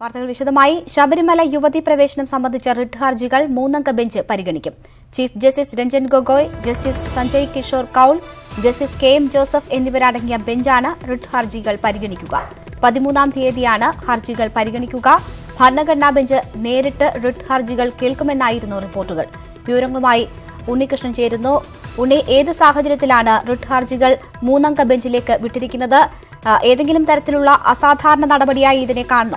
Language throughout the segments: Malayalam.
വാർത്തകൾ വിശദമായി ശബരിമല യുവതി പ്രവേശനം സംബന്ധിച്ച റിട്ട് ഹർജികൾ മൂന്നംഗ ബെഞ്ച് പരിഗണിക്കും chief justice Ranjan Gogoi justice Sanjay Kishor Kaul justice K M Joseph എന്നിവരടങ്ങിയ ബെഞ്ചാണ് റിട്ട് ഹർജികൾ പരിഗണിക്കുക പതിമൂന്നാം തീയതിയാണ് ഹർജികൾ പരിഗണിക്കുക ഭരണഘടനാ ബെഞ്ച് നേരിട്ട് റിട്ട് ഹർജികൾ കേൾക്കുമെന്നായിരുന്നു റിപ്പോർട്ടുകൾ വിവരങ്ങളുമായി ഉണ്ണികൃഷ്ണൻ ചേരുന്നു ഉണ്ണി ഏത് സാഹചര്യത്തിലാണ് റിട്ട് ഹർജികൾ മൂന്നംഗ ബെഞ്ചിലേക്ക് വിട്ടിരിക്കുന്നത് ആ, ഏതെങ്കിലും തരത്തിലുള്ള അസാധാരണ നടപടിയായി ഇതിനെ കാണണോ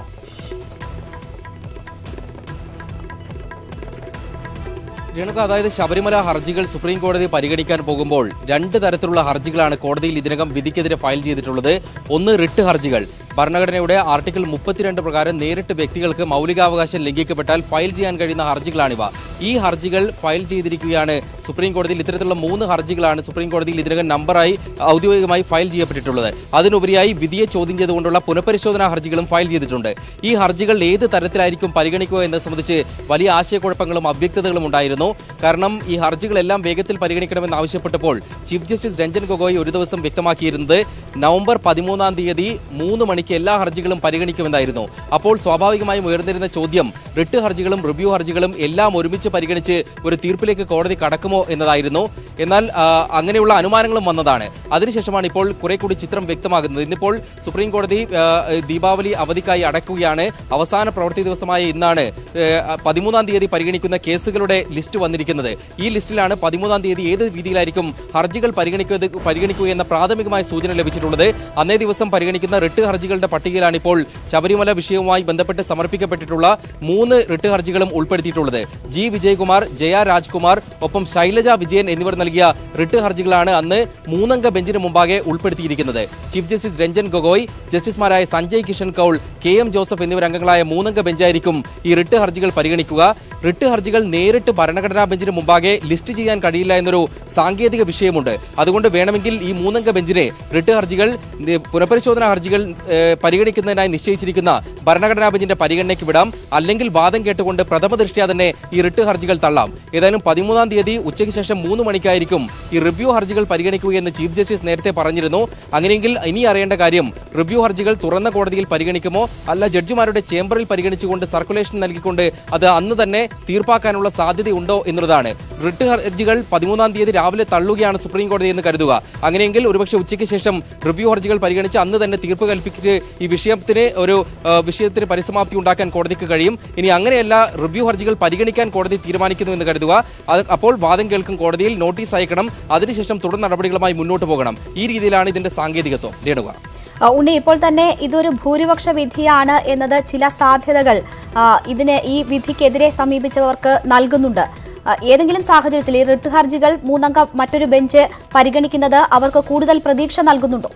രേണുക അതായത് ശബരിമല ഹർജികൾ സുപ്രീം കോടതി പരിഗണിക്കാൻ പോകുമ്പോൾ രണ്ട് തരത്തിലുള്ള ഹർജികളാണ് കോടതിയിൽ ഇതിനകം വിധിക്കെതിരെ ഫയൽ ചെയ്തിട്ടുള്ളത് ഒന്ന് റിട്ട് ഹർജികൾ ഭരണഘടനയുടെ ആർട്ടിക്കിൾ മുപ്പത്തിരണ്ട് പ്രകാരം നേരിട്ട് വ്യക്തികൾക്ക് മൗലികാവകാശം ലംഘിക്കപ്പെട്ടാൽ ഫയൽ ചെയ്യാൻ കഴിയുന്ന ഹർജികളാണിവ ഈ ഹർജികൾ ഫയൽ ചെയ്തിരിക്കുകയാണ് സുപ്രീം കോടതിയിൽ ഇത്തരത്തിലുള്ള മൂന്ന് ഹർജികളാണ് സുപ്രീം കോടതിയിൽ ഇതിനകം നമ്പറായി ഔദ്യോഗികമായി ഫയൽ ചെയ്യപ്പെട്ടിട്ടുള്ളത് അതിനുപരിയായി വിധിയെ ചോദ്യം ചെയ്തുകൊണ്ടുള്ള പുനഃപരിശോധനാ ഹർജികളും ഫയൽ ചെയ്തിട്ടുണ്ട് ഈ ഹർജികൾ ഏത് തരത്തിലായിരിക്കും പരിഗണിക്കുക എന്നത് സംബന്ധിച്ച് വലിയ ആശയക്കുഴപ്പങ്ങളും അവ്യക്തതകളും ഉണ്ടായിരുന്നു കാരണം ഈ ഹർജികളെല്ലാം വേഗത്തിൽ പരിഗണിക്കണമെന്ന് ആവശ്യപ്പെട്ടപ്പോൾ ചീഫ് ജസ്റ്റിസ് രഞ്ജൻ ഗൊഗോയ് ഒരു ദിവസം വ്യക്തമാക്കിയിരുന്നത് നവംബർ പതിമൂന്നാം തീയതി മൂന്ന് മണിക്ക് എല്ലാ ഹർജികളും പരിഗണിക്കുമെന്നായിരുന്നു അപ്പോൾ സ്വാഭാവികമായും ഉയർന്നിരുന്ന ചോദ്യം റിട്ട് ഹർജികളും റിവ്യൂ ഹർജികളും എല്ലാം ഒരുമിച്ച് പരിഗണിച്ച് ഒരു തീർപ്പിലേക്ക് കോടതി കടക്കുമോ എന്നതായിരുന്നു എന്നാൽ ആ, അങ്ങനെയുള്ള അനുമാനങ്ങളും വന്നതാണ് അതിനുശേഷമാണ് ഇപ്പോൾ കുറെ കൂടി ചിത്രം വ്യക്തമാകുന്നത് ഇന്നിപ്പോൾ സുപ്രീം കോടതി ആ, ദീപാവലി അവധിക്കായി അടക്കുകയാണ് അവസാന പ്രവൃത്തി ദിവസമായ ഇന്നാണ് ഏ, പതിമൂന്നാം തീയതി പരിഗണിക്കുന്ന കേസുകളുടെ ലിസ്റ്റ് വന്നിരിക്കുന്നത് ഈ ലിസ്റ്റിലാണ് പതിമൂന്നാം തീയതി ഏത് രീതിയിലായിരിക്കും ഹർജികൾ പരിഗണിക്കുക പരിഗണിക്കുക എന്ന പ്രാഥമികമായ സൂചന ലഭിച്ചിട്ടുള്ളത് അന്നേ ദിവസം പരിഗണിക്കുന്ന റിട്ട് ഹർജികളുടെ പട്ടികയിലാണ് ഇപ്പോൾ ശബരിമല വിഷയവുമായി ബന്ധപ്പെട്ട് സമർപ്പിക്കപ്പെട്ടിട്ടുള്ള മൂന്ന് റിട്ട് ഹർജികളും ഉൾപ്പെടുത്തിയിട്ടുള്ളത് ജി വിജയകുമാർ ജയ രാജ്കുമാർ ഒപ്പം ശൈലജ വിജയൻ എന്നിവർ നൽകിയ റിട്ട് ഹർജികളാണ് അന്ന് മൂന്നംഗ ബെഞ്ചിന് മുമ്പാകെ ഉൾപ്പെടുത്തിയിരിക്കുന്നത് ചീഫ് ജസ്റ്റിസ് രഞ്ജൻ ഗൊഗോയ് ജസ്റ്റിസുമാരായ സഞ്ജയ് കിഷൻ കൌൾ കെ എം ജോസഫ് എന്നിവർ അംഗങ്ങളായ മൂന്നംഗ ബെഞ്ചായിരിക്കും ഈ റിട്ട് ഹർജികൾ പരിഗണിക്കുക റിട്ട് ഹർജികൾ നേരിട്ട് ഭരണഘടനാ ബെഞ്ചിന് മുമ്പാകെ ലിസ്റ്റ് ചെയ്യാൻ കഴിയില്ല എന്നൊരു സാങ്കേതിക വിഷയമുണ്ട് അതുകൊണ്ട് വേണമെങ്കിൽ ഈ മൂന്നംഗ ബെഞ്ചിനെ റിട്ട് ഹർജികൾ ഏ, പുനഃപരിശോധനാ ഹർജികൾ ഏ, പരിഗണിക്കുന്നതിനായി നിശ്ചയിച്ചിരിക്കുന്ന ഭരണഘടനാ ബെഞ്ചിന്റെ പരിഗണനയ്ക്ക് വിടാം അല്ലെങ്കിൽ വാദം കേട്ടുകൊണ്ട് പ്രഥമ ദൃഷ്ട്യാ തന്നെ ഈ റിട്ട് ഹർജികൾ തള്ളാം ഏതായാലും പതിമൂന്നാം തീയതി ഉച്ചയ്ക്ക് ശേഷം മൂന്ന് മണിക്കായിരിക്കും ഈ റിവ്യൂ ഹർജികൾ പരിഗണിക്കുകയെന്ന് ചീഫ് ജസ്റ്റിസ് നേരത്തെ പറഞ്ഞിരുന്നു അങ്ങനെയെങ്കിൽ ഇനി അറിയേണ്ട കാര്യം റിവ്യൂ ഹർജികൾ തുറന്ന കോടതിയിൽ പരിഗണിക്കുമോ അല്ല ജഡ്ജിമാരുടെ ചേംബറിൽ പരിഗണിച്ചുകൊണ്ട് സർക്കുലേഷൻ നൽകിക്കൊണ്ട് അത് അന്ന് തന്നെ തീർപ്പാക്കാനുള്ള സാധ്യതയുണ്ടോ എന്നുള്ളതാണ് റിട്ട് ഹർജികൾ പതിമൂന്നാം തീയതി രാവിലെ തള്ളുകയാണ് സുപ്രീം കോടതി എന്ന് കരുതുക അങ്ങനെയെങ്കിൽ ഒരുപക്ഷെ ഉച്ചയ്ക്ക് ശേഷം റിവ്യൂ ഹർജികൾ പരിഗണിച്ച് അന്ന് തന്നെ തീർപ്പ് കൽപ്പിച്ച് ഈ വിഷയത്തിന് ഒരു ആ, വിഷയത്തിന് പരിസമാപ്തി ഉണ്ടാക്കാൻ കോടതിക്ക് കഴിയും ഇനി അങ്ങനെയല്ല റിവ്യൂ ഹർജികൾ പരിഗണിക്കാൻ കോടതി തീരുമാനിക്കുന്നു എന്ന് കരുതുക അത് അപ്പോൾ വാദം കേൾക്കും കോടതിയിൽ നോട്ടീസ് അയക്കണം അതിനുശേഷം തുടർ നടപടികളുമായി മുന്നോട്ട് പോകണം ഈ രീതിയിലാണ് ഇതിന്റെ സാങ്കേതികത്വം രേണുക ആ, ഉണ്ണി ഇപ്പോൾ തന്നെ ഇതൊരു ഭൂരിപക്ഷ വിധിയാണ് എന്നത് ചില സാധ്യതകൾ ആ, ഇതിന് ഈ വിധിക്കെതിരെ സമീപിച്ചവർക്ക് നൽകുന്നുണ്ട് ആ, ഏതെങ്കിലും സാഹചര്യത്തിൽ ഈ റിട്ട് ഹർജികൾ മൂന്നംഗ മറ്റൊരു ബെഞ്ച് പരിഗണിക്കുന്നത് അവർക്ക് കൂടുതൽ പ്രതീക്ഷ നൽകുന്നുണ്ടോ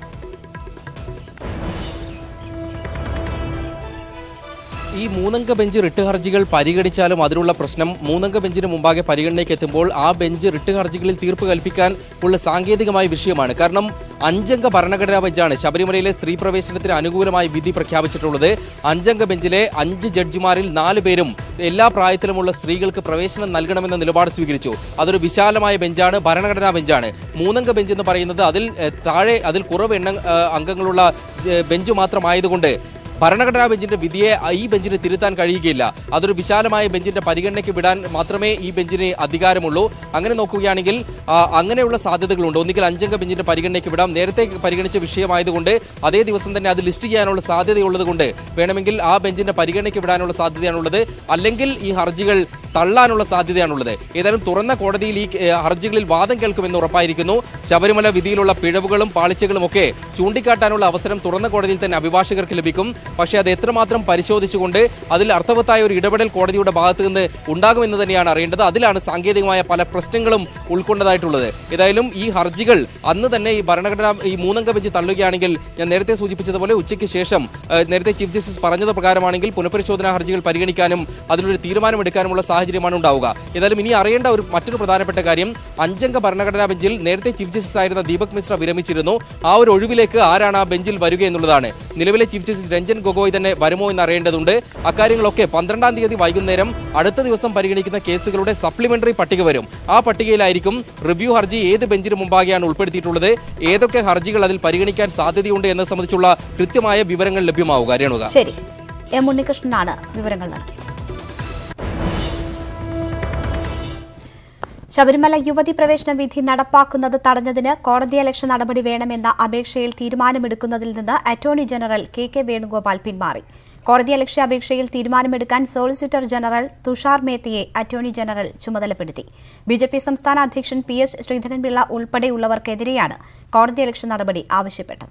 ഈ മൂന്നംഗ ബെഞ്ച് റിട്ട് ഹർജികൾ പരിഗണിച്ചാലും അതിനുള്ള പ്രശ്നം മൂന്നംഗ ബെഞ്ചിന് മുമ്പാകെ പരിഗണനയ്ക്ക് എത്തുമ്പോൾ ആ ബെഞ്ച് റിട്ട് ഹർജികളിൽ തീർപ്പ് കൽപ്പിക്കാൻ ഉള്ള സാങ്കേതികമായ വിഷയമാണ് കാരണം അഞ്ചംഗ ഭരണഘടനാ ബെഞ്ചാണ് ശബരിമലയിലെ സ്ത്രീ പ്രവേശനത്തിന് അനുകൂലമായി വിധി പ്രഖ്യാപിച്ചിട്ടുള്ളത് അഞ്ചംഗ ബെഞ്ചിലെ അഞ്ച് ജഡ്ജിമാരിൽ നാല് പേരും എല്ലാ പ്രായത്തിലുമുള്ള സ്ത്രീകൾക്ക് പ്രവേശനം നൽകണമെന്ന നിലപാട് സ്വീകരിച്ചു അതൊരു വിശാലമായ ബെഞ്ചാണ് ഭരണഘടനാ ബെഞ്ചാണ് മൂന്നംഗ ബെഞ്ച് എന്ന് പറയുന്നത് അതിൽ എഹ്, താഴെ അതിൽ കുറവ് എണ്ണം ഏഹ്, അംഗങ്ങളുള്ള ഏഹ്, ബെഞ്ച് മാത്രമായതുകൊണ്ട് ഭരണഘടനാ ബെഞ്ചിന്റെ വിധിയെ ഈ ബെഞ്ചിന് തിരുത്താൻ കഴിയുകയില്ല അതൊരു വിശാലമായ ബെഞ്ചിന്റെ പരിഗണനയ്ക്ക് വിടാൻ മാത്രമേ ഈ ബെഞ്ചിന് അധികാരമുള്ളൂ അങ്ങനെ നോക്കുകയാണെങ്കിൽ ആ, അങ്ങനെയുള്ള സാധ്യതകളുണ്ട് ഒന്നുകിൽ അഞ്ചംഗ ബെഞ്ചിന്റെ പരിഗണനയ്ക്ക് വിടാം നേരത്തെ പരിഗണിച്ച വിഷയമായതുകൊണ്ട് അതേ ദിവസം തന്നെ അത് ലിസ്റ്റ് ചെയ്യാനുള്ള സാധ്യതയുള്ളത് കൊണ്ട് വേണമെങ്കിൽ ആ ബെഞ്ചിന്റെ പരിഗണനയ്ക്ക് വിടാനുള്ള സാധ്യതയാണുള്ളത് അല്ലെങ്കിൽ ഈ ഹർജികൾ തള്ളാനുള്ള സാധ്യതയാണുള്ളത് ഏതായാലും തുറന്ന കോടതിയിൽ ഈ ഏ, ഹർജികളിൽ വാദം കേൾക്കുമെന്ന് ഉറപ്പായിരിക്കുന്നു ശബരിമല വിധിയിലുള്ള പിഴവുകളും പാളിച്ചകളും ഒക്കെ ചൂണ്ടിക്കാട്ടാനുള്ള അവസരം തുറന്ന കോടതിയിൽ തന്നെ അഭിഭാഷകർക്ക് ലഭിക്കും പക്ഷേ അത് എത്രമാത്രം പരിശോധിച്ചുകൊണ്ട് അതിൽ അർത്ഥവത്തായ ഒരു ഇടപെടൽ കോടതിയുടെ ഭാഗത്ത് നിന്ന് ഉണ്ടാകുമെന്ന് തന്നെയാണ് അറിയേണ്ടത് അതിലാണ് സാങ്കേതികമായ പല പ്രശ്നങ്ങളും ഉൾക്കൊണ്ടതായിട്ടുള്ളത് ഏതായാലും ഈ ഹർജികൾ അന്ന് തന്നെ ഈ ഭരണഘടന ഈ മൂന്നംഗ ബെഞ്ച് തള്ളുകയാണെങ്കിൽ ഞാൻ നേരത്തെ സൂചിപ്പിച്ചതുപോലെ ഉച്ചയ്ക്ക് ശേഷം ഏ, നേരത്തെ ചീഫ് ജസ്റ്റിസ് പറഞ്ഞത് പ്രകാരമാണെങ്കിൽ പുനഃപരിശോധനാ ഹർജികൾ പരിഗണിക്കാനും അതിലൊരു തീരുമാനമെടുക്കാനുമുള്ള സാഹചര്യമാണ് ഉണ്ടാവുക ഏതായാലും ഇനി അറിയേണ്ട ഒരു മറ്റൊരു പ്രധാനപ്പെട്ട കാര്യം അഞ്ചംഗ ഭരണഘടനാ ബെഞ്ചിൽ നേരത്തെ ചീഫ് ജസ്റ്റിസ് ആയിരുന്ന ദീപക് മിശ്ര വിരമിച്ചിരുന്നു ആ ഒരു ഒഴിവിലേക്ക് ആരാണ് ആ ബെഞ്ചിൽ വരിക എന്നുള്ളതാണ് നിലവിലെ ചീഫ് ജസ്റ്റിസ് രഞ്ജൻ ഗൊഗോയ് തന്നെ വരുമോ എന്ന് അറിയേണ്ടതുണ്ട് അക്കാര്യങ്ങളൊക്കെ പന്ത്രണ്ടാം തീയതി വൈകുന്നേരം അടുത്ത ദിവസം പരിഗണിക്കുന്ന കേസുകളുടെ സപ്ലിമെന്ററി പട്ടിക വരും ആ പട്ടികയിലായിരിക്കും റിവ്യൂ ഹർജി ഏത് ബെഞ്ചിന് മുമ്പാകെയാണ് ഉൾപ്പെടുത്തിയിട്ടുള്ളത് ഏതൊക്കെ ഹർജികൾ അതിൽ പരിഗണിക്കാൻ സാധ്യതയുണ്ട് എന്നത് സംബന്ധിച്ചുള്ള കൃത്യമായ വിവരങ്ങൾ ലഭ്യമാവുക രേണുക ശരി എം ഉണ്ണികൃഷ്ണനാണ് വിവരങ്ങൾ നൽകിയത് ശബരിമല യുവതി പ്രവേശന വിധി നടപ്പാക്കുന്നത് തടഞ്ഞതിന് കോടതിയലക്ഷ്യ നടപടി വേണമെന്ന അപേക്ഷയിൽ തീരുമാനമെടുക്കുന്നതിൽ നിന്ന് attorney general K K Venugopal പിന്മാറി കോടതിയലക്ഷ്യ അപേക്ഷയിൽ തീരുമാനമെടുക്കാൻ സോളിസിറ്റർ ജനറൽ തുഷാർ മേത്തയെ അറ്റോർണി ജനറൽ ചുമതലപ്പെടുത്തി ബിജെപി സംസ്ഥാന അധ്യക്ഷൻ പി എസ് ശ്രീധരൻപിള്ള ഉൾപ്പെടെയുള്ളവർക്കെതിരെയാണ് കോടതിയലക്ഷ്യ നടപടി ആവശ്യപ്പെട്ടത്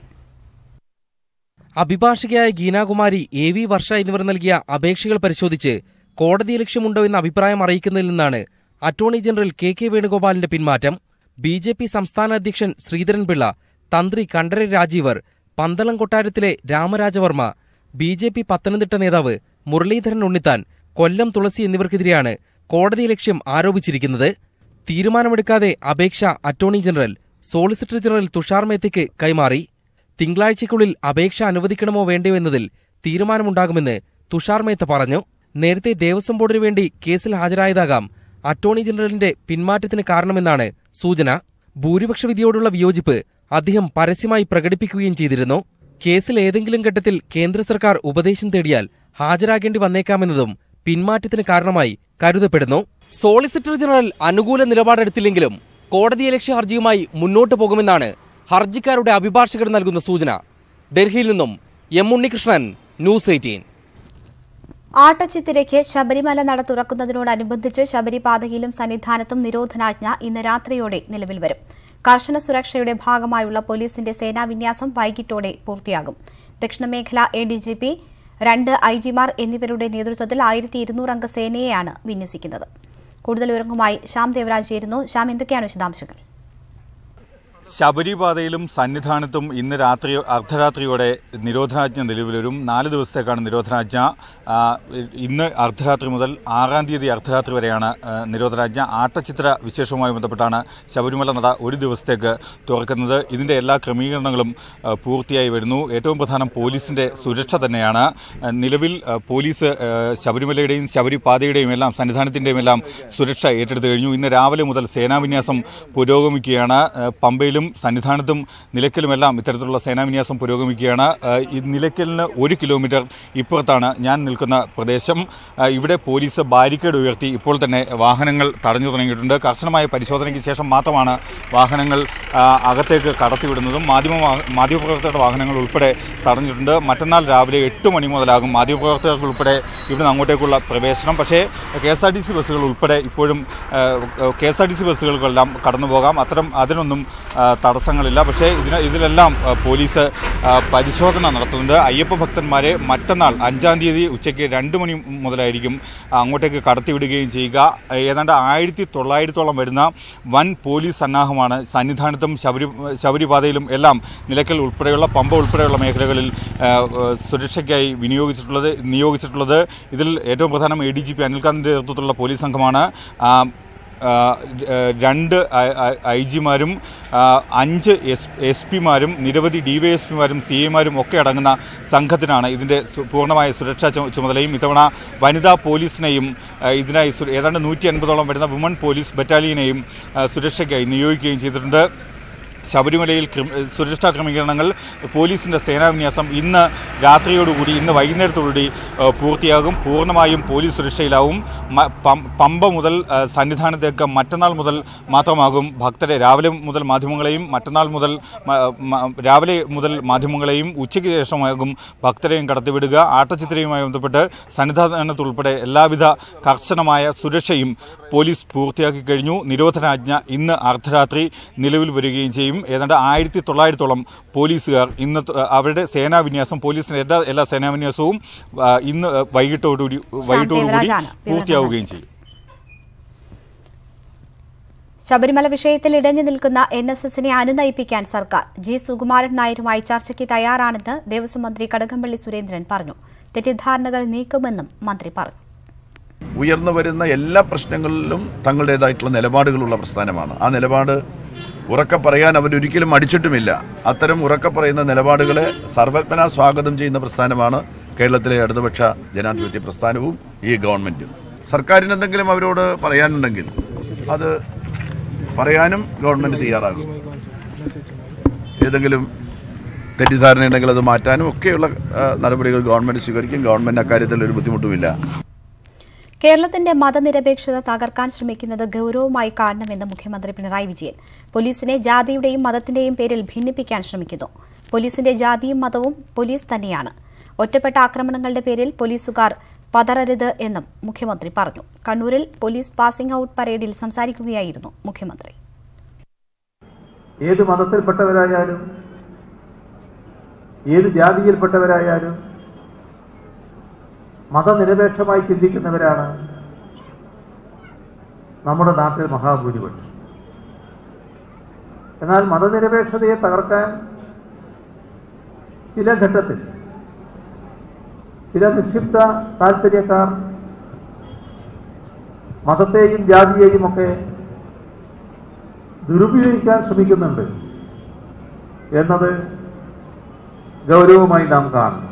അഭിഭാഷകയായ ഗീനാകുമാരി എ വി വർഷ എന്നിവർ നൽകിയ അപേക്ഷകൾ പരിശോധിച്ച് കോടതി ലക്ഷ്യമുണ്ടോ എന്ന അഭിപ്രായം അറിയിക്കുന്നതിൽ നിന്നാണ് അറ്റോർണി ജനറൽ കെ കെ വേണുഗോപാലിന്റെ പിന്മാറ്റം ബി ജെ പി സംസ്ഥാന അധ്യക്ഷൻ ശ്രീധരൻപിള്ള തന്ത്രി കണ്ഠര രാജീവർ പന്തളം കൊട്ടാരത്തിലെ Ramaraja Varma B J P Pathanamthitta നേതാവ് മുരളീധരൻ ഉണ്ണിത്താൻ കൊല്ലം തുളസി എന്നിവർക്കെതിരെയാണ് കോടതി ലക്ഷ്യം ആരോപിച്ചിരിക്കുന്നത് തീരുമാനമെടുക്കാതെ അപേക്ഷ attorney general solicitor general Tushar മേത്തയ്ക്ക് കൈമാറി തിങ്കളാഴ്ചയ്ക്കുള്ളിൽ അപേക്ഷ അനുവദിക്കണമോ വേണ്ടയോ എന്നതിൽ തീരുമാനമുണ്ടാകുമെന്ന് തുഷാർ മേത്ത പറഞ്ഞു നേരത്തെ ദേവസ്വം ബോർഡിനു വേണ്ടി കേസിൽ ഹാജരായതാകാം അറ്റോർണി ജനറലിന്റെ പിന്മാറ്റത്തിന് കാരണമെന്നാണ് സൂചന ഭൂരിപക്ഷ വിധിയോടുള്ള വിയോജിപ്പ് അദ്ദേഹം പരസ്യമായി പ്രകടിപ്പിക്കുകയും ചെയ്തിരുന്നു കേസിൽ ഏതെങ്കിലും ഘട്ടത്തിൽ കേന്ദ്ര സർക്കാർ ഉപദേശം തേടിയാൽ ഹാജരാകേണ്ടി വന്നേക്കാമെന്നതും പിന്മാറ്റത്തിന് കാരണമായി കരുതപ്പെടുന്നു സോളിസിറ്റർ ജനറൽ അനുകൂല നിലപാടെടുത്തില്ലെങ്കിലും കോടതിയലക്ഷ്യ ഹർജിയുമായി മുന്നോട്ടു പോകുമെന്നാണ് ഹർജിക്കാരുടെ അഭിഭാഷകർ നൽകുന്ന സൂചന ഡൽഹിയിൽ നിന്നും എം ഉണ്ണികൃഷ്ണൻ ന്യൂസ് എയ്റ്റീൻ ആട്ടച്ചിത്തിരയ്ക്ക് ശബരിമല നട തുറക്കുന്നതിനോടനുബന്ധിച്ച് ശബരിപാതയിലും സന്നിധാനത്തും നിരോധനാജ്ഞ ഇന്ന് രാത്രിയോടെ നിലവിൽ വരും കർശന സുരക്ഷയുടെ ഭാഗമായുള്ള പോലീസിന്റെ സേനാവിന്യാസം വൈകിട്ടോടെ പൂർത്തിയാകും ദക്ഷിണമേഖല എ ഡി ജി പി രണ്ട് ഐ ജിമാർ എന്നിവരുടെ നേതൃത്വത്തിൽ ആയിരത്തി ഇരുന്നൂറംഗ സേനയെയാണ് വിന്യസിക്കുന്നത് കൂടുതൽ വിവരങ്ങളുമായി ശ്യാം ദേവരാജ് ചേരുന്നു ശ്യാം എന്തൊക്കെയാണ് വിശദാംശങ്ങൾ ശബരിപാതയിലും സന്നിധാനത്തും ഇന്ന് രാത്രി അർദ്ധരാത്രിയോടെ നിരോധനാജ്ഞ നിലവിൽ വരും നാല് ദിവസത്തേക്കാണ് നിരോധനാജ്ഞ ആ, ഇന്ന് അർദ്ധരാത്രി മുതൽ ആറാം തീയതി അർദ്ധരാത്രി വരെയാണ് ആ, നിരോധനാജ്ഞ ആട്ടച്ചിത്ര വിശേഷവുമായി ബന്ധപ്പെട്ടാണ് ശബരിമല നട ഒരു ദിവസത്തേക്ക് തുറക്കുന്നത് ഇതിന്റെ എല്ലാ ക്രമീകരണങ്ങളും ആ, പൂർത്തിയായി വരുന്നു ഏറ്റവും പ്രധാനം പോലീസിന്റെ സുരക്ഷ തന്നെയാണ് ആ, നിലവിൽ ആ, പോലീസ് ആ, ശബരിമലയുടെയും ശബരിപാതയുടെയും എല്ലാം സന്നിധാനത്തിന്റെയും എല്ലാം സുരക്ഷ ഏറ്റെടുത്തു കഴിഞ്ഞു ഇന്ന് രാവിലെ മുതൽ സേനാവിന്യാസം പുരോഗമിക്കുകയാണ് ആ, പമ്പയിലും സന്നിധാനത്തും നിലയ്ക്കലുമെല്ലാം ഇത്തരത്തിലുള്ള സേനാവിന്യാസം പുരോഗമിക്കുകയാണ് ആ, ഈ നിലയ്ക്കലിന് ഒരു കിലോമീറ്റർ ഇപ്പുറത്താണ് ഞാൻ നിൽക്കുന്ന പ്രദേശം ആ, ഇവിടെ പോലീസ് ബാരിക്കേഡ് ഉയർത്തി ഇപ്പോൾ തന്നെ വാഹനങ്ങൾ തടഞ്ഞു തുടങ്ങിയിട്ടുണ്ട് കർശനമായ പരിശോധനയ്ക്ക് ശേഷം മാത്രമാണ് വാഹനങ്ങൾ ആ, അകത്തേക്ക് കടത്തിവിടുന്നതും മാധ്യമ വാ- മാധ്യമപ്രവർത്തകരുടെ വാഹനങ്ങൾ ഉൾപ്പെടെ തടഞ്ഞിട്ടുണ്ട് മറ്റന്നാൾ രാവിലെ എട്ട് മണി മുതലാകും മാധ്യമപ്രവർത്തകർക്ക് ഉൾപ്പെടെ ഇവിടുന്ന് അങ്ങോട്ടേക്കുള്ള പ്രവേശനം പക്ഷേ K S R T C ബസ്സുകൾ ഉൾപ്പെടെ ഇപ്പോഴും K S R T C ബസ്സുകൾക്കെല്ലാം കടന്നു പോകാം അത്തരം അതിനൊന്നും ആ, തടസ്സങ്ങളില്ല പക്ഷേ ഇതിന് ഇതിലെല്ലാം ആ, പോലീസ് ആ, പരിശോധന നടത്തുന്നുണ്ട് അയ്യപ്പ ഭക്തന്മാരെ മറ്റന്നാൾ അഞ്ചാം തീയതി ഉച്ചയ്ക്ക് രണ്ട് മണി മുതലായിരിക്കും അങ്ങോട്ടേക്ക് കടത്തിവിടുകയും ചെയ്യുക ഏതാണ്ട് ആയിരത്തി തൊള്ളായിരത്തോളം വരുന്ന വൻ പോലീസ് സന്നാഹമാണ് സന്നിധാനത്തും ശബരി ശബരിപാതയിലും എല്ലാം നിലയ്ക്കൽ ഉൾപ്പെടെയുള്ള പമ്പ ഉൾപ്പെടെയുള്ള മേഖലകളിൽ ആ, ആ, സുരക്ഷയ്ക്കായി വിനിയോഗിച്ചിട്ടുള്ളത് നിയോഗിച്ചിട്ടുള്ളത് ഇതിൽ ഏറ്റവും പ്രധാനം എ ഡി ജി പി അനിൽകാന്തിൻ്റെ നേതൃത്വത്തിലുള്ള പോലീസ് സംഘമാണ് ആ, ആ, രണ്ട് ഐ ജിമാരും അഞ്ച് എസ് എസ് പിമാരും നിരവധി ഡി വൈ എസ് പിമാരും സി എമാരും ഒക്കെ അടങ്ങുന്ന സംഘത്തിനാണ് ഇതിൻ്റെ സു- പൂർണ്ണമായ സുരക്ഷാ ചു- ചുമതലയും ഇത്തവണ വനിതാ പോലീസിനെയും ആ, ഇതിനായി സു- ഏതാണ്ട് നൂറ്റി അൻപതോളം വരുന്ന വുമൺ പോലീസ് ബറ്റാലിയനെയും ആ, സുരക്ഷയ്ക്കായി നിയോഗിക്കുകയും ചെയ്തിട്ടുണ്ട് ശബരിമലയിൽ ക്രമ- സുരക്ഷാ ക്രമീകരണങ്ങൾ പോലീസിന്റെ സേനാവിന്യാസം ഇന്ന് രാത്രിയോടുകൂടി ഇന്ന് വൈകുന്നേരത്തോടുകൂടി ഏഹ്, പൂർത്തിയാകും പൂർണ്ണമായും പോലീസ് സുരക്ഷയിലാവും മ- പം- പമ്പ മുതൽ ഏഹ്, സന്നിധാനത്തേക്ക് മറ്റന്നാൾ മുതൽ മാത്രമാകും ഭക്തരെ രാവിലെ മുതൽ മാധ്യമങ്ങളെയും മറ്റന്നാൾ മുതൽ മ- മ- രാവിലെ മുതൽ മാധ്യമങ്ങളെയും ഉച്ചയ്ക്ക് ശേഷമാകും ഭക്തരെയും കടത്തിവിടുക ആട്ടച്ചിത്രയുമായി ബന്ധപ്പെട്ട് സന്നിധാനത്തുൾപ്പെടെ എല്ലാവിധ കർശനമായ സുരക്ഷയും പോലീസ് പൂർത്തിയാക്കി കഴിഞ്ഞു നിരോധനാജ്ഞ ഇന്ന് അർദ്ധരാത്രി നിലവിൽ വരികയും ചെയ്യും ഏതാണ്ട് ആയിരത്തി തൊള്ളായിരത്തോളം പോലീസുകാർ ഇന്ന് ത- അവരുടെ സേനാവിന്യാസം പോലീസിന്റെ എല്ലാ എല്ലാ സേനാവിന്യാസവും ആ, ഇന്ന് വൈകിട്ടോടുകൂടി വൈകിട്ടോടുകൂടി ദേവരാജാണ് വിവരങ്ങൾ പൂർത്തിയാവുകയും ചെയ്യും ശബരിമല വിഷയത്തിൽ ഇടഞ്ഞു നിൽക്കുന്ന എൻ എസ് എസിനെ അനുനയിപ്പിക്കാൻ സർക്കാർ ജി സുകുമാരൻ നായരുമായി ചർച്ചയ്ക്ക് തയ്യാറാണെന്ന് ദേവസ്വം മന്ത്രി കടകംപള്ളി സുരേന്ദ്രൻ പറഞ്ഞു തെറ്റിദ്ധാരണകൾ നീക്കുമെന്നും മന്ത്രി പറഞ്ഞു ഉയർന്നു വരുന്ന എല്ലാ പ്രശ്നങ്ങളിലും തങ്ങളുടേതായിട്ടുള്ള നിലപാടുകളുള്ള പ്രസ്ഥാനമാണ് ആ നിലപാട് ഉറക്കെ പറയാൻ അവരൊരിക്കലും മടിച്ചിട്ടുമില്ല അത്തരം ഉറക്കെ പറയുന്ന നിലപാടുകളെ സർവജ്ഞന സ്വാഗതം ചെയ്യുന്ന പ്രസ്ഥാനമാണ് കേരളത്തിലെ ഇടതുപക്ഷ ജനാധിപത്യ പ്രസ്ഥാനവും ഈ ഗവൺമെന്റും സർക്കാരിന് എന്തെങ്കിലും അവരോട് പറയാനുണ്ടെങ്കിൽ അത് പറയാനും ഗവൺമെന്റ് തയ്യാറാകും ഏതെങ്കിലും തെറ്റിദ്ധാരണയുണ്ടെങ്കിൽ അത് മാറ്റാനും ഒക്കെയുള്ള ആ, നടപടികൾ ഗവൺമെന്റ് സ്വീകരിക്കും ഗവൺമെന്റ് അക്കാര്യത്തിൽ ഒരു ബുദ്ധിമുട്ടുമില്ല കേരളത്തിന്റെ മതനിരപേക്ഷത തകർക്കാൻ ശ്രമിക്കുന്നത് ഗൌരവമായി കാണണമെന്ന് മുഖ്യമന്ത്രി പിണറായി വിജയൻ പോലീസിനെ ജാതിയുടെയും മതത്തിന്റെയും പേരിൽ ഭിന്നിപ്പിക്കാൻ ശ്രമിക്കുന്നു പോലീസിന്റെ ജാതിയും മതവും പോലീസ് തന്നെയാണ് ഒറ്റപ്പെട്ട ആക്രമണങ്ങളുടെ പേരിൽ പോലീസുകാർ പതറരുത് എന്നും മുഖ്യമന്ത്രി പറഞ്ഞു കണ്ണൂരിൽ പോലീസ് പാസിംഗ് ഔട്ട് പരേഡിൽ സംസാരിക്കുകയായിരുന്നു മുഖ്യമന്ത്രി ഏത് മതത്തിൽപ്പെട്ടവരായാലും ഏത് ജാതിയിൽപ്പെട്ടവരായാലും മതനിരപേക്ഷമായി ചിന്തിക്കുന്നവരാണ് നമ്മുടെ നാട്ടിൽ മഹാഭൂരിപക്ഷം എന്നാൽ മതനിരപേക്ഷതയെ തകർക്കാൻ ചില ഘട്ടത്തിൽ ചില നിക്ഷിപ്ത താല്പര്യക്കാർ മതത്തെയും ജാതിയെയും ഒക്കെ ദുരുപയോഗിക്കാൻ ശ്രമിക്കുന്നുണ്ട് എന്നത് ഗൗരവമായി നാം കാണുന്നു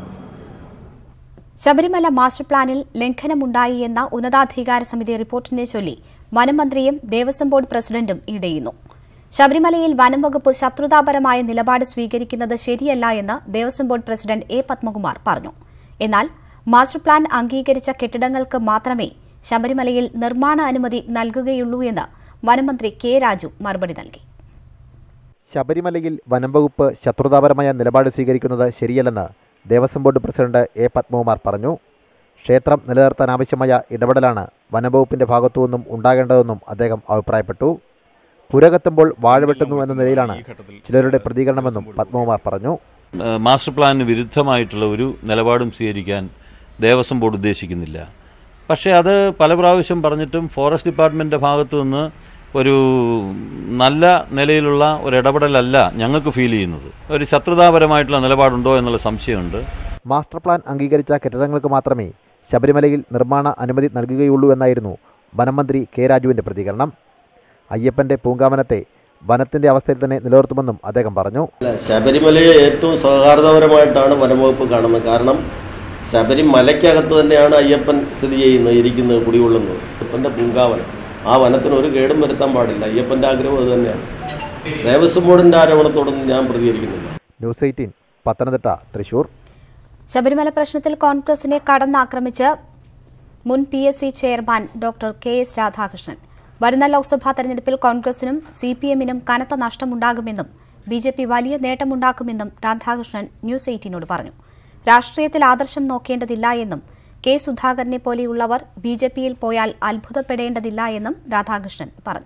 ശബരിമല മാസ്റ്റർ പ്ലാനിൽ ലംഘനമുണ്ടായി എന്ന ഉന്നതാധികാര സമിതി റിപ്പോർട്ടിനെ ചൊല്ലി വനമന്ത്രിയും ദേവസ്വം ബോർഡ് പ്രസിഡന്റും ഇടയുന്നു ശബരിമലയിൽ വനം വകുപ്പ് ശത്രുതാപരമായ നിലപാട് സ്വീകരിക്കുന്നത് ശരിയല്ല എന്ന് Devaswom board president A Padmakumar പറഞ്ഞു എന്നാൽ മാസ്റ്റർ പ്ലാൻ അംഗീകരിച്ച കെട്ടിടങ്ങൾക്ക് മാത്രമേ ശബരിമലയിൽ നിർമ്മാണ അനുമതി നൽകുകയുള്ളൂ എന്ന് വനമന്ത്രി കെ രാജു മറുപടി നൽകി ശബരിമലയിൽ വനംവകുപ്പ് ശത്രുതാപരമായ നിലപാട് സ്വീകരിക്കുന്നത് ശരിയല്ലെന്ന് Devaswom board president A Padmakumar പറഞ്ഞു ക്ഷേത്രം നിലനിർത്താൻ ആവശ്യമായ ഇടപെടലാണ് വനംവകുപ്പിന്റെ ഭാഗത്തുനിന്നും ഉണ്ടാകേണ്ടതെന്നും അദ്ദേഹം അഭിപ്രായപ്പെട്ടു പുരകത്തുമ്പോൾ വാഴ വെട്ടുന്നു എന്ന നിലയിലാണ് ചിലരുടെ പ്രതികരണമെന്നും പത്മകുമാർ പറഞ്ഞു ഏഹ് മാസ്റ്റർ പ്ലാനിന് വിരുദ്ധമായിട്ടുള്ള ഒരു നിലപാടും സ്വീകരിക്കാൻ ദേവസ്വം ബോർഡ് ഉദ്ദേശിക്കുന്നില്ല പക്ഷേ അത് പല പ്രാവശ്യം പറഞ്ഞിട്ടും ഫോറസ്റ്റ് ഡിപ്പാർട്ട്മെൻറ്റിൻ്റെ ഭാഗത്തു നിന്ന് ഒരു നല്ല നിലയിലുള്ള ഒരു ഇടപെടലല്ല ഞങ്ങൾക്ക് ഫീൽ ചെയ്യുന്നത് ഒരു ശത്രുതാപരമായിട്ടുള്ള നിലപാടുണ്ടോ എന്നുള്ള സംശയമുണ്ട് മാസ്റ്റർ പ്ലാൻ അംഗീകരിച്ച കെട്ടിടങ്ങൾക്ക് മാത്രമേ ശബരിമലയിൽ നിർമ്മാണ അനുമതി നൽകുകയുള്ളൂ എന്നായിരുന്നു വനംമന്ത്രി കെ രാജുവിന്റെ പ്രതികരണം അയ്യപ്പന്റെ പൂങ്കാവനത്തെ വനത്തിന്റെ അവസ്ഥയിൽ തന്നെ നിലനിർത്തുമെന്നും അദ്ദേഹം പറഞ്ഞു അല്ല ശബരിമലയെ ഏറ്റവും സൗഹാർദ്ദപരമായിട്ടാണ് വനംവകുപ്പ് കാണുന്നത് കാരണം ശബരിമലയ്ക്കകത്ത് തന്നെയാണ് അയ്യപ്പൻ സ്ഥിതി ചെയ്യുന്നത് ഇരിക്കുന്നത് കുടികൊള്ളുന്നത് അയ്യപ്പൻ്റെ പൂങ്കാവനം ആ വനത്തിന് ഒരു കേടും വരുത്താൻ പാടില്ല അയ്യപ്പൻ്റെ ആഗ്രഹം അത് തന്നെയാണ് ദേവസ്വം ബോർഡിൻ്റെ ആരോപണത്തോടൊന്നും ഞാൻ പ്രതികരിക്കുന്നില്ല ന്യൂസ് എയ്റ്റീൻ പത്തനംതിട്ട തൃശൂർ ശബരിമല പ്രശ്നത്തിൽ കോൺഗ്രസിനെ കടന്നാക്രമിച്ച് മുൻ P S C chairman doctor K S Radhakrishnan വരുന്ന ലോക്സഭാ തെരഞ്ഞെടുപ്പിൽ കോൺഗ്രസിനും സി പി എമ്മിനും കനത്ത നഷ്ടമുണ്ടാകുമെന്നും ബി ജെ പി വലിയ നേട്ടമുണ്ടാക്കുമെന്നും രാധാകൃഷ്ണൻ ന്യൂസ് എയ്റ്റീനോട് പറഞ്ഞു രാഷ്ട്രീയത്തിൽ ആദർശം നോക്കേണ്ടതില്ല എന്നും കെ സുധാകരനെ പോലെയുള്ളവർ ബി ജെ പിയിൽ പോയാൽ അത്ഭുതപ്പെടേണ്ടതില്ല എന്നും രാധാകൃഷ്ണൻ പറഞ്ഞു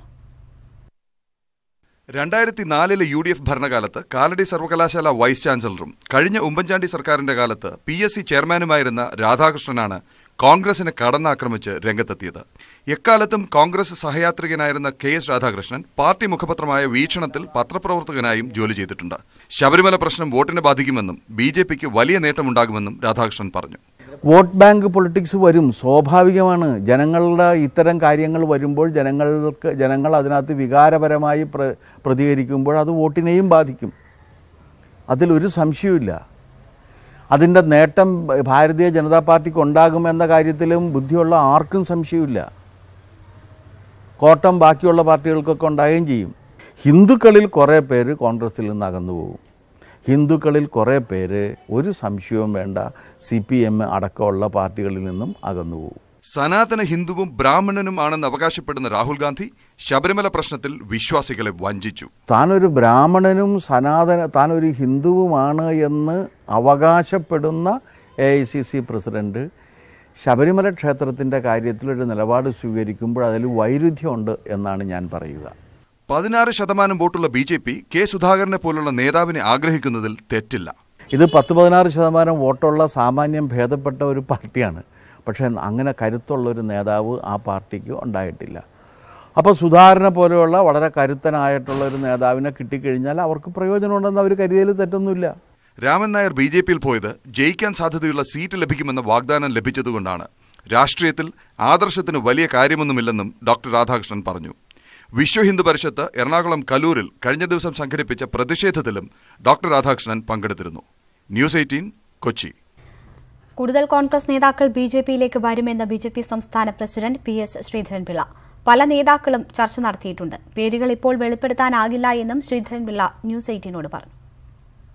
രണ്ടായിരത്തി നാലിലെ യു ഡി എഫ് ഭരണകാലത്ത് കാലടി സർവകലാശാല വൈസ് ചാൻസലറും കഴിഞ്ഞ ഉമ്മൻചാണ്ടി സർക്കാരിന്റെ കാലത്ത് പി എസ് സി ചെയർമാനുമായിരുന്ന രാധാകൃഷ്ണനാണ് കോൺഗ്രസിനെ കടന്നാക്രമിച്ച് രംഗത്തെത്തിയത് എക്കാലത്തും കോൺഗ്രസ് സഹയാത്രികനായിരുന്ന കെ എസ് രാധാകൃഷ്ണൻ പാർട്ടി മുഖപത്രമായ വീക്ഷണത്തിൽ പത്രപ്രവർത്തകനായും ജോലി ചെയ്തിട്ടുണ്ട് ശബരിമല പ്രശ്നം വോട്ടിനെ ബാധിക്കുമെന്നും ബി ജെ പിക്ക് വലിയ നേട്ടമുണ്ടാകുമെന്നും രാധാകൃഷ്ണൻ പറഞ്ഞു വോട്ട് ബാങ്ക് പൊളിറ്റിക്സ് വരും സ്വാഭാവികമാണ് ജനങ്ങളുടെ ഇത്തരം കാര്യങ്ങൾ വരുമ്പോൾ ജനങ്ങൾക്ക് ജനങ്ങൾ അതിനകത്ത് വികാരപരമായി പ്ര പ്രതികരിക്കുമ്പോൾ അത് വോട്ടിനെയും ബാധിക്കും അതിലൊരു സംശയവുമില്ല അതിൻ്റെ നേട്ടം ഭാരതീയ ജനതാ പാർട്ടിക്ക് ഉണ്ടാകുമെന്ന കാര്യത്തിലും ബുദ്ധിയുള്ള ആർക്കും സംശയമില്ല കോട്ടം ബാക്കിയുള്ള പാർട്ടികൾക്കൊക്കെ ഉണ്ടാകുകയും ചെയ്യും ഹിന്ദുക്കളിൽ കുറേ പേര് കോൺഗ്രസിൽ നിന്ന് അകന്നു പോകും ഹിന്ദുക്കളിൽ കുറേ പേര് ഒരു സംശയവും വേണ്ട സി പി എം അടക്കമുള്ള പാർട്ടികളിൽ നിന്നും അകന്നു പോകും സനാതന ഹിന്ദുവും ബ്രാഹ്മണനും ആണെന്ന് അവകാശപ്പെടുന്ന രാഹുൽ ഗാന്ധി ശബരിമല പ്രശ്നത്തിൽ വിശ്വാസികളെ വഞ്ചിച്ചു താനൊരു ബ്രാഹ്മണനും സനാതന താനൊരു ഹിന്ദുവുമാണ് എന്ന് അവകാശപ്പെടുന്ന A I C C president Sabarimala ക്ഷേത്രത്തിൻ്റെ കാര്യത്തിലൊരു നിലപാട് സ്വീകരിക്കുമ്പോൾ അതിൽ വൈരുദ്ധ്യമുണ്ട് എന്നാണ് ഞാൻ പറയുക പതിനാറ് ശതമാനം വോട്ടുള്ള ബി ജെ പി കെ സുധാകരനെ പോലുള്ള നേതാവിനെ ആഗ്രഹിക്കുന്നതിൽ തെറ്റില്ല ഇത് പത്ത് പതിനാറ് ശതമാനം വോട്ടുള്ള സാമാന്യം ഭേദപ്പെട്ട ഒരു പാർട്ടിയാണ് പക്ഷേ അങ്ങനെ കരുത്തുള്ള ഒരു നേതാവ് ആ പാർട്ടിക്ക് ഉണ്ടായിട്ടില്ല അപ്പോൾ സുധാകരനെ പോലെയുള്ള വളരെ കരുത്തനായിട്ടുള്ള ഒരു നേതാവിനെ കിട്ടിക്കഴിഞ്ഞാൽ അവർക്ക് പ്രയോജനമുണ്ടെന്ന് അവർ കരുതിയതിൽ തെറ്റൊന്നുമില്ല രാമൻ നായർ ബി ജെ പിയിൽ പോയത് ജയിക്കാൻ സാധ്യതയുള്ള സീറ്റ് ലഭിക്കുമെന്ന വാഗ്ദാനം ലഭിച്ചതുകൊണ്ടാണ് രാഷ്ട്രീയത്തിൽ ആദർശത്തിന് വലിയ കാര്യമൊന്നുമില്ലെന്നും ഡോക്ടർ രാധാകൃഷ്ണൻ പറഞ്ഞു വിശ്വ ഹിന്ദു പരിഷത്ത് എറണാകുളം കലൂരിൽ കഴിഞ്ഞ ദിവസം സംഘടിപ്പിച്ച പ്രതിഷേധത്തിലും ഡോക്ടർ രാധാകൃഷ്ണൻ പങ്കെടുത്തിരുന്നു ന്യൂസ് എയ്റ്റീൻ കൊച്ചി കൂടുതൽ കോൺഗ്രസ് നേതാക്കൾ ബി ജെ പിയിലേക്ക് വരുമെന്ന് ബി ജെ പി സംസ്ഥാന പ്രസിഡന്റ് പി എസ് ശ്രീധരൻപിള്ള പല നേതാക്കളും ചർച്ച നടത്തിയിട്ടുണ്ട് പേരുകൾ ഇപ്പോൾ വെളിപ്പെടുത്താനാകില്ല എന്നും ശ്രീധരൻപിള്ള ന്യൂസ് എയ്റ്റീനോട് പറഞ്ഞു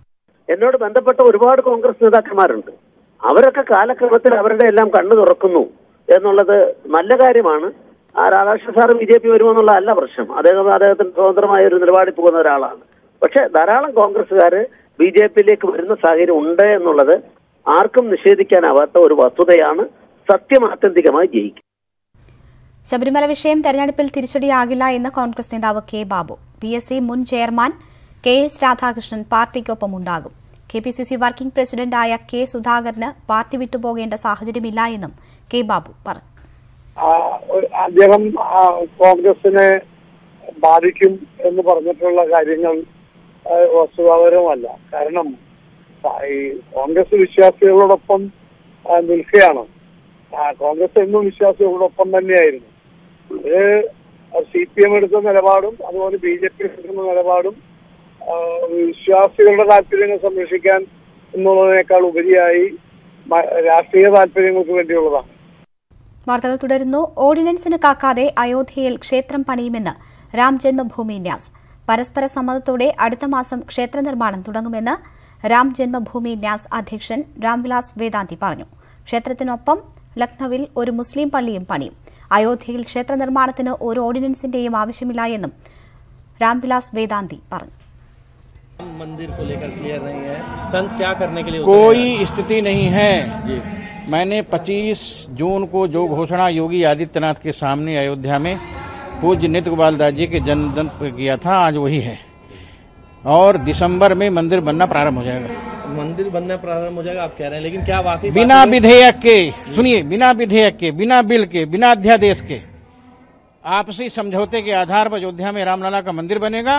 എന്നോട് ബന്ധപ്പെട്ട ഒരുപാട് കോൺഗ്രസ് നേതാക്കന്മാരുണ്ട് അവരൊക്കെ കാലക്രമത്തിൽ അവരുടെ എല്ലാം കണ്ണു തുറക്കുന്നു എന്നുള്ളത് നല്ല കാര്യമാണ് ആ Radhakrishnan sir B J P വരുമെന്നുള്ള അല്ല പ്രശ്നം അദ്ദേഹം അദ്ദേഹത്തിന് സ്വതന്ത്രമായ ഒരു നിലപാടിൽ പോകുന്ന ഒരാളാണ് പക്ഷെ ധാരാളം കോൺഗ്രസ്സുകാർ ബി ജെ പിയിലേക്ക് വരുന്ന സാഹചര്യം ഉണ്ട് എന്നുള്ളത് ആർക്കും നിഷേധിക്കാനാവാത്ത ഒരു വസ്തുതയാണ് സത്യം ആത്യന്തികമായി ജയിക്കും ശബരിമല വിഷയം തെരഞ്ഞെടുപ്പിൽ തിരിച്ചടിയാകില്ല എന്ന് കോൺഗ്രസ് നേതാവ് K Babu P S C മുൻ ചെയർമാൻ കെ എസ് രാധാകൃഷ്ണൻ പാർട്ടിക്കൊപ്പം ഉണ്ടാകും K P C C working പ്രസിഡന്റായ കെ സുധാകരന് പാർട്ടി വിട്ടുപോകേണ്ട സാഹചര്യമില്ല എന്നും കെ ബാബു പറഞ്ഞു ആ, ഒരു- അദ്ദേഹം ആ, കോൺഗ്രസിനെ ബാധിക്കും എന്ന് പറഞ്ഞിട്ടുള്ള കാര്യങ്ങൾ ആ, വസ്തുതാപരമല്ല കാരണം ആ, ഈ കോൺഗ്രസ് വിശ്വാസികളോടൊപ്പം ആ, നിൽക്കുകയാണ് ആ, കോൺഗ്രസ് എന്നും വിശ്വാസികളോടൊപ്പം തന്നെയായിരുന്നു ഇത് സി പി എം എടുത്ത നിലപാടും അതുപോലെ ബി ജെ പി എടുക്കുന്ന നിലപാടും ആ, വിശ്വാസികളുടെ താല്പര്യങ്ങൾ സംരക്ഷിക്കാൻ എന്നുള്ളതിനേക്കാൾ ഉപരിയായി മ- രാഷ്ട്രീയ താല്പര്യങ്ങൾക്ക് വേണ്ടിയുള്ളതാണ് വാർത്തകൾ തുടരുന്നു ഓർഡിനൻസിന് കാക്കാതെ അയോധ്യയിൽ ക്ഷേത്രം പണിയുമെന്ന് രാം ജന്മഭൂമി ന്യാസ് പരസ്പര സമ്മതത്തോടെ അടുത്ത മാസം ക്ഷേത്ര നിർമ്മാണം തുടങ്ങുമെന്ന് രാം ജന്മഭൂമി ന്യാസ് അധ്യക്ഷൻ രാംവിലാസ് വേദാന്തി പറഞ്ഞു ക്ഷേത്രത്തിനൊപ്പം ലക്നൌവിൽ ഒരു മുസ്ലിം പള്ളിയും പണിയും അയോധ്യയിൽ ക്ഷേത്ര നിർമ്മാണത്തിന് ഒരു ഓർഡിനൻസിന്റെയും ആവശ്യമില്ല എന്നും രാംവിലാസ് വേദാന്തി പറഞ്ഞു मंदिर को लेकर क्लियर नहीं है संत क्या करने के लिए कोई स्थिति नहीं है मैंने 25 जून को जो घोषणा योगी आदित्यनाथ के सामने अयोध्या में पूज्य नित्य गोपाल दास जी के जन्मदिन पर किया था आज वही है और दिसंबर में मंदिर बनना प्रारंभ हो जाएगा मंदिर बनना प्रारंभ हो जाएगा आप कह रहे हैं लेकिन क्या वाकई बात बिना है? विधेयक के सुनिए बिना विधेयक के बिना बिल के बिना अध्यादेश के आपसी समझौते के आधार पर अयोध्या में रामलला का मंदिर बनेगा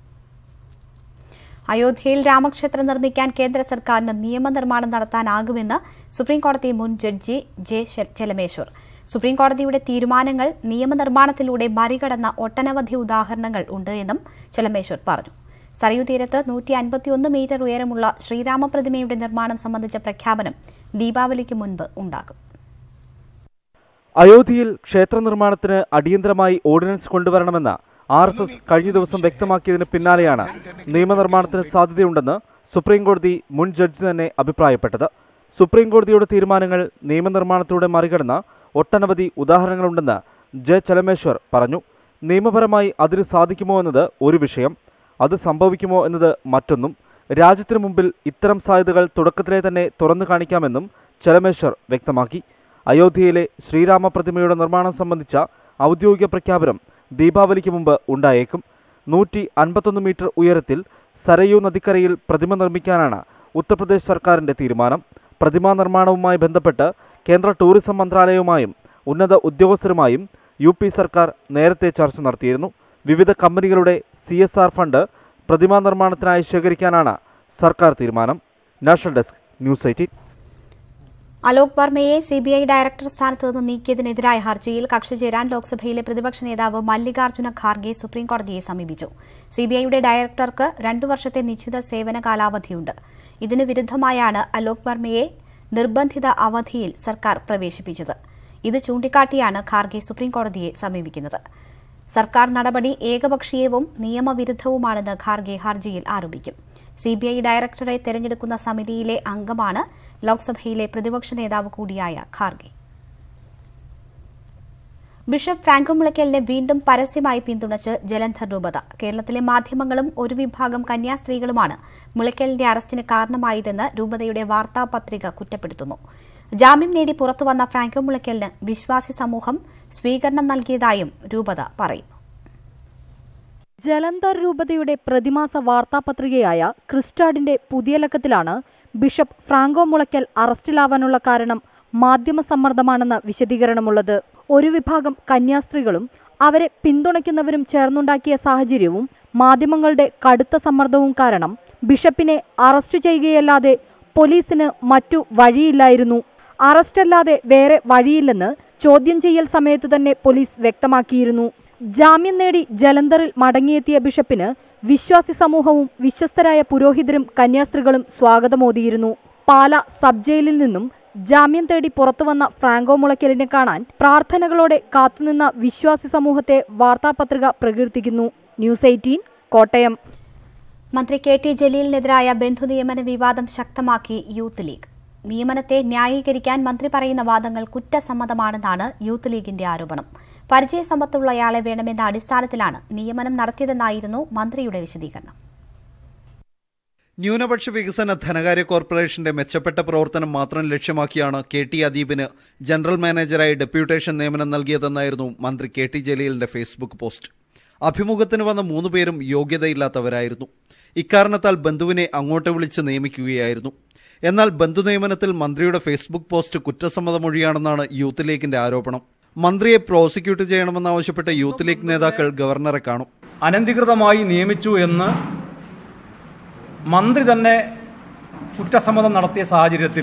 അയോധ്യയിൽ രാമക്ഷേത്രം നിർമ്മിക്കാൻ കേന്ദ്ര സർക്കാരിന് നിയമനിർമ്മാണം നടത്താനാകുമെന്ന് സുപ്രീംകോടതി മുൻ ജഡ്ജി ജെ ശെ- ചെലമേശ്വർ സുപ്രീംകോടതിയുടെ തീരുമാനങ്ങൾ നിയമനിർമ്മാണത്തിലൂടെ മറികടന്ന ഒട്ടനവധി ഉദാഹരണങ്ങൾ ഉണ്ട് എന്നും ചെലമേശ്വർ പറഞ്ഞു സരയൂ തീരത്ത് നൂറ്റി അൻപത്തിയൊന്ന് മീറ്റർ ഉയരമുള്ള ശ്രീരാമ പ്രതിമയുടെ നിർമ്മാണം സംബന്ധിച്ച പ്രഖ്യാപനം ദീപാവലിക്ക് മുൻപ് ഉണ്ടാകും അയോധ്യയിൽ ക്ഷേത്ര നിർമ്മാണത്തിന് അടിയന്തരമായി ഓർഡിനൻസ് കൊണ്ടുവരണമെന്ന് ആർ എസ് എസ് കഴിഞ്ഞ ദിവസം വ്യക്തമാക്കിയതിന് പിന്നാലെയാണ് നിയമനിർമ്മാണത്തിന് സാധ്യതയുണ്ടെന്ന് സുപ്രീംകോടതി മുൻ ജഡ്ജി തന്നെ അഭിപ്രായപ്പെട്ടത് സുപ്രീംകോടതിയുടെ തീരുമാനങ്ങൾ നിയമനിർമ്മാണത്തിലൂടെ മറികടന്ന ഒട്ടനവധി ഉദാഹരണങ്ങളുണ്ടെന്ന് ജെ ചലമേശ്വർ പറഞ്ഞു നിയമപരമായി അതിന് സാധിക്കുമോ എന്നത് ഒരു വിഷയം അത് സംഭവിക്കുമോ എന്നത് മറ്റൊന്നും രാജ്യത്തിനു മുമ്പിൽ ഇത്തരം സാധ്യതകൾ തുടക്കത്തിലെ തന്നെ തുറന്നു കാണിക്കാമെന്നും ചലമേശ്വർ വ്യക്തമാക്കി അയോധ്യയിലെ ശ്രീരാമ പ്രതിമയുടെ നിർമ്മാണം സംബന്ധിച്ച ഔദ്യോഗിക പ്രഖ്യാപനം ദീപാവലിക്ക് മുമ്പ് ഉണ്ടായേക്കും നൂറ്റി അൻപത്തൊന്ന് മീറ്റർ ഉയരത്തിൽ സരയൂ നദിക്കരയിൽ പ്രതിമ നിർമ്മിക്കാനാണ് ഉത്തർപ്രദേശ് സർക്കാരിന്റെ തീരുമാനം പ്രതിമാ നിർമ്മാണവുമായി ബന്ധപ്പെട്ട് കേന്ദ്ര ടൂറിസം മന്ത്രാലയവുമായും ഉന്നത ഉദ്യോഗസ്ഥരുമായും യു പി സർക്കാർ നേരത്തെ ചർച്ച നടത്തിയിരുന്നു വിവിധ കമ്പനികളുടെ സി എസ് ആർ ഫണ്ട് പ്രതിമാ നിർമ്മാണത്തിനായി ശേഖരിക്കാനാണ് സർക്കാർ തീരുമാനം national desk news eighteen Alok Varma CBI director സ്ഥാനത്ത് നിന്ന് നീക്കിയതിനെതിരായ ഹർജിയിൽ കക്ഷി ചേരാൻ ലോക്സഭയിലെ പ്രതിപക്ഷ നേതാവ് മല്ലികാർജ്ജുന ഖാർഗെ സുപ്രീംകോടതിയെ സമീപിച്ചു സിബിഐയുടെ ഡയറക്ടർക്ക് രണ്ടു വർഷത്തെ നിശ്ചിത സേവന കാലാവധിയുണ്ട് ഇതിന് വിരുദ്ധമായാണ് അലോക് വർമ്മയെ നിർബന്ധിത അവധിയിൽ സർക്കാർ പ്രവേശിപ്പിച്ചത് ഇത് ചൂണ്ടിക്കാട്ടിയാണ് ഖാർഗെ സുപ്രീംകോടതിയെ സമീപിക്കുന്നത് സർക്കാർ നടപടി ഏകപക്ഷീയവും നിയമവിരുദ്ധവുമാണെന്ന് ഖാർഗെ ഹർജിയിൽ ആരോപിക്കും സിബിഐ ഡയറക്ടറെ തെരഞ്ഞെടുക്കുന്ന സമിതിയിലെ അംഗമാണ് ലോക്സഭയിലെ പ്രതിപക്ഷ നേതാവ് കൂടിയായ ഖാർഗെ ബിഷപ്പ് ഫ്രാങ്കോ മുളയ്ക്കലിനെ വീണ്ടും പരസ്യമായി പിന്തുണച്ച് ജലന്ധർ രൂപത കേരളത്തിലെ മാധ്യമങ്ങളും ഒരു വിഭാഗം കന്യാസ്ത്രീകളുമാണ് മുളയ്ക്കലിന്റെ അറസ്റ്റിന് കാരണമായതെന്ന് രൂപതയുടെ വാർത്താപത്രിക കുറ്റപ്പെടുത്തുന്നു ജാമ്യം നേടി പുറത്തുവന്ന ഫ്രാങ്കോ മുളയ്ക്കലിന് വിശ്വാസി സമൂഹം സ്വീകരണം നൽകിയതായും രൂപത പറയുന്നു ജലന്ധർ രൂപതയുടെ പ്രതിമാസ വാർത്താപത്രികയായ ക്രിസ്റ്റാഡിന്റെ പുതിയ ലക്കത്തിലാണ് ബിഷപ്പ് ഫ്രാങ്കോ മുളയ്ക്കൽ അറസ്റ്റിലാവാനുള്ള കാരണം മാധ്യമ സമ്മർദ്ദമാണെന്ന വിശദീകരണമുള്ളത് ഒരു വിഭാഗം കന്യാസ്ത്രീകളും അവരെ പിന്തുണയ്ക്കുന്നവരും ചേർന്നുണ്ടാക്കിയ സാഹചര്യവും മാധ്യമങ്ങളുടെ കടുത്ത സമ്മർദ്ദവും കാരണം ബിഷപ്പിനെ അറസ്റ്റ് ചെയ്യുകയല്ലാതെ പോലീസിന് മറ്റു വഴിയില്ലായിരുന്നു അറസ്റ്റല്ലാതെ വേറെ വഴിയില്ലെന്ന് ചോദ്യം ചെയ്യൽ സമയത്ത് തന്നെ പോലീസ് വ്യക്തമാക്കിയിരുന്നു ജാമ്യം നേടി ജലന്ധറിൽ മടങ്ങിയെത്തിയ ബിഷപ്പിന് വിശ്വാസി സമൂഹവും വിശ്വസ്തരായ പുരോഹിതരും കന്യാസ്ത്രീകളും സ്വാഗതമോദിയിരുന്നു പാല സബ് ജയിലിൽ നിന്നും ജാമ്യം തേടി പുറത്തുവന്ന ഫ്രാങ്കോ മുളയ്ക്കലിനെ കാണാൻ പ്രാർത്ഥനകളോടെ കാത്തുനിന്ന വിശ്വാസി സമൂഹത്തെ വാർത്താപത്രിക പ്രകീർത്തിക്കുന്നു ന്യൂസ് എയ്റ്റീൻ കോട്ടയം മന്ത്രി കെ ടി ജലീലിനെതിരായ ബന്ധുനിയമന വിവാദം ശക്തമാക്കി യൂത്ത് ലീഗ് നിയമനത്തെ ന്യായീകരിക്കാൻ മന്ത്രി പറയുന്ന വാദങ്ങൾ കുറ്റസമ്മതമാണെന്നാണ് യൂത്ത് ലീഗിന്റെ ആരോപണം പരിചയസമ്പത്തുള്ളയാളെ വേണമെന്ന അടിസ്ഥാനത്തിലാണ് നിയമനം നടത്തിയതെന്നായിരുന്നു മന്ത്രിയുടെ വിശദീകരണം ന്യൂനപക്ഷ വികസന ധനകാര്യ കോർപ്പറേഷന്റെ മെച്ചപ്പെട്ട പ്രവർത്തനം മാത്രം ലക്ഷ്യമാക്കിയാണ് കെ ടി അദീബിന് ജനറൽ മാനേജറായി ഡെപ്യൂട്ടേഷൻ നിയമനം നൽകിയതെന്നായിരുന്നു മന്ത്രി കെ ടി ജലീലിന്റെ ഫേസ്ബുക്ക് പോസ്റ്റ് അഭിമുഖത്തിന് വന്ന മൂന്ന് പേരും യോഗ്യതയില്ലാത്തവരായിരുന്നു ഇക്കാരണത്താൽ ബന്ധുവിനെ അങ്ങോട്ട് വിളിച്ച് നിയമിക്കുകയായിരുന്നു എന്നാൽ ബന്ധു നിയമനത്തിൽ മന്ത്രിയുടെ ഫേസ്ബുക്ക് പോസ്റ്റ് കുറ്റസമ്മതമൊഴിയാണെന്നാണ് യൂത്ത് ലീഗിന്റെ ആരോപണം മന്ത്രിയെ പ്രോസിക്യൂട്ട് ചെയ്യണമെന്നാവശ്യപ്പെട്ട യൂത്ത് ലീഗ് നേതാക്കൾ ഗവർണറെ കാണും അനധികൃതമായി നിയമിച്ചു എന്ന് മന്ത്രി തന്നെ കുറ്റസമ്മതം നടത്തിയ സാഹചര്യത്തിൽ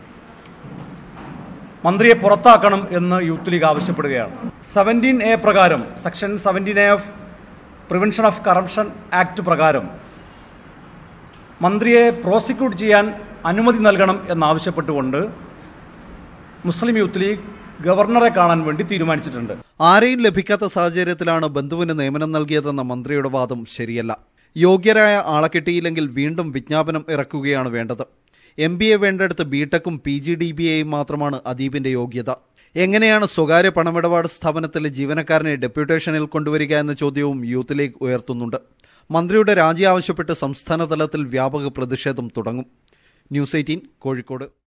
മന്ത്രിയെ പുറത്താക്കണം എന്ന് യൂത്ത് ലീഗ് ആവശ്യപ്പെടുകയാണ് സെവൻറ്റീൻ എ പ്രകാരം section seventeen A of prevention of corruption act പ്രകാരം മന്ത്രിയെ പ്രോസിക്യൂട്ട് ചെയ്യാൻ അനുമതി നൽകണം എന്നാവശ്യപ്പെട്ടുകൊണ്ട് മുസ്ലിം യൂത്ത് ലീഗ് ഗവർണറെ കാണാൻ വേണ്ടി തീരുമാനിച്ചിട്ടുണ്ട് ആരെയും ലഭിക്കാത്ത സാഹചര്യത്തിലാണ് ബന്ധുവിന് നിയമനം നൽകിയതെന്ന മന്ത്രിയുടെ വാദം ശരിയല്ല യോഗ്യരായ ആളെ കിട്ടിയില്ലെങ്കിൽ വീണ്ടും വിജ്ഞാപനം ഇറക്കുകയാണ് വേണ്ടത് എം ബി എ വേണ്ടെടുത്ത് ബിടെക്കും പി ജി ഡി ബി എയും മാത്രമാണ് അദീബിന്റെ യോഗ്യത എങ്ങനെയാണ് സ്വകാര്യ പണമിടപാട് സ്ഥാപനത്തിലെ ജീവനക്കാരനെ ഡെപ്യൂട്ടേഷനിൽ കൊണ്ടുവരിക എന്ന ചോദ്യവും യൂത്ത് ലീഗ് ഉയർത്തുന്നുണ്ട് മന്ത്രിയുടെ രാജി ആവശ്യപ്പെട്ട് സംസ്ഥാന തലത്തിൽ വ്യാപക പ്രതിഷേധം തുടങ്ങും ന്യൂസ് എയ്റ്റീൻ കോഴിക്കോട്